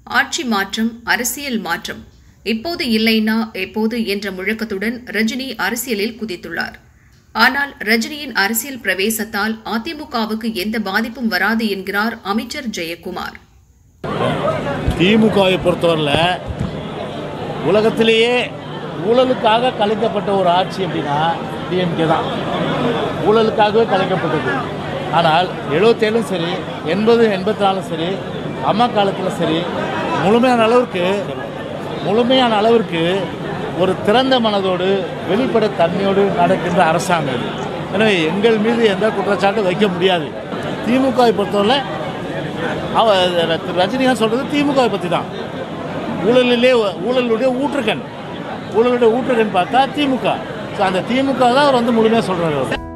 ஆட்சி மாற்றம் அரசியல் மாற்றம் இப்போது இல்லைனா எப்போது என்ற முழக்கத்துடன் ரஜினி அரசியலில் குதித்துள்ளார் ஆனால் ரஜினியின் அரசியல் பிரவேசத்தால் அதிமுகவுக்கு எந்த பாதிப்பும் வராது என்கிறார் அமைச்சர் ஜெயக்குமார் திமுகவை பொறுத்தவரையில் உலகத்திலேயே ஊழலுக்காக கலைக்கப்பட்ட ஒரு ஆட்சி அப்படின்னா டிஎம்கே தான் ஊழலுக்காகவே கலைக்கப்பட்டது ஆனால் எழுபத்தேழும் சரி எண்பது எண்பத்தி நாலும் சரி அம்மா காலத்தில் சரி முழுமையான அளவிற்கு முழுமையான அளவிற்கு ஒரு திறந்த மனதோடு வெளிப்பட தன்மையோடு நடக்கின்ற அரசாங்கம் இது எனவே எங்கள் மீது எந்த குற்றச்சாட்டும் வைக்க முடியாது திமுகவை பொறுத்தவரை அவ திரு ரஜினிகாந்த் சொல்கிறது திமுகவை பற்றி தான் ஊழலிலே ஊழலுடைய ஊற்றுக்கண் ஊழலுடைய ஊற்றுக்கண் பார்த்தா திமுக ஸோ அந்த திமுக தான் அவர் வந்து முழுமையாக சொல்கிறார்